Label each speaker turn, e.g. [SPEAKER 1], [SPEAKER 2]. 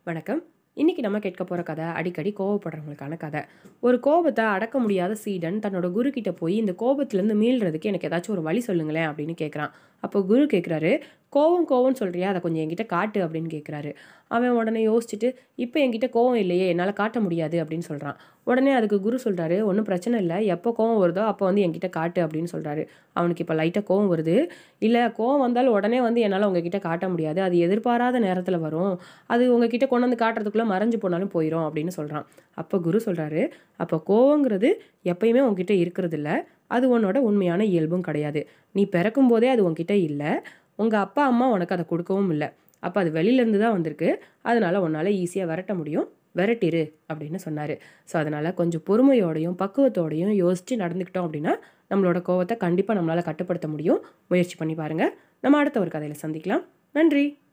[SPEAKER 1] வணக்கம் இன்னைக்கு நம்ம கேட்க போகிற கதை அடிக்கடி கோவப்படுறவங்களுக்கான கதை ஒரு கோபத்தை அடக்க முடியாத சீடன் தன்னோட குரு கிட்ட போய் இந்த கோபத்துலேருந்து மீள்றதுக்கு எனக்கு ஏதாச்சும் ஒரு வழி சொல்லுங்களேன் அப்படின்னு கேட்குறான் அப்போ குரு கேட்குறாரு கோவம் கோவம்னு சொல்கிறியா அதை கொஞ்சம் என்கிட்ட காட்டு அப்படின்னு கேட்குறாரு அவன் உடனே யோசிச்சுட்டு இப்போ என்கிட்ட கோவம் இல்லையே என்னால் காட்ட முடியாது அப்படின்னு சொல்கிறான் உடனே அதுக்கு குரு சொல்கிறாரு ஒன்றும் பிரச்சனை இல்லை எப்போ கோவம் வருதோ அப்போ வந்து என்கிட்ட காட்டு அப்படின்னு சொல்கிறாரு அவனுக்கு இப்போ லைட்டாக கோவம் வருது இல்லை கோவம் வந்தாலும் உடனே வந்து என்னால் உங்ககிட்ட காட்ட முடியாது அது எதிர்பாராத நேரத்தில் வரும் அது உங்ககிட்ட கொண்டு வந்து காட்டுறதுக்குள்ளே மறைஞ்சு போனாலும் போயிடும் அப்படின்னு சொல்கிறான் அப்போ குரு சொல்கிறாரு அப்போ கோவங்கிறது எப்பயுமே உங்ககிட்ட இருக்கிறது இல்ல அது உன்னோட உண்மையான இயல்பும் கிடையாது நீ பிறக்கும் போதே அது உன்கிட்ட இல்லை உங்கள் அப்பா அம்மா உனக்கு அதை கொடுக்கவும் இல்லை அப்போ அது வெளியிலேருந்து தான் வந்திருக்கு அதனால உன்னால் ஈஸியாக விரட்ட முடியும் விரட்டிரு அப்படின்னு சொன்னார் ஸோ அதனால் கொஞ்சம் பொறுமையோடையும் பக்குவத்தோடையும் யோசித்து நடந்துக்கிட்டோம் அப்படின்னா நம்மளோட கோவத்தை கண்டிப்பாக நம்மளால் கட்டுப்படுத்த முடியும் முயற்சி பண்ணி பாருங்கள் நம்ம அடுத்த ஒரு கதையில் சந்திக்கலாம் நன்றி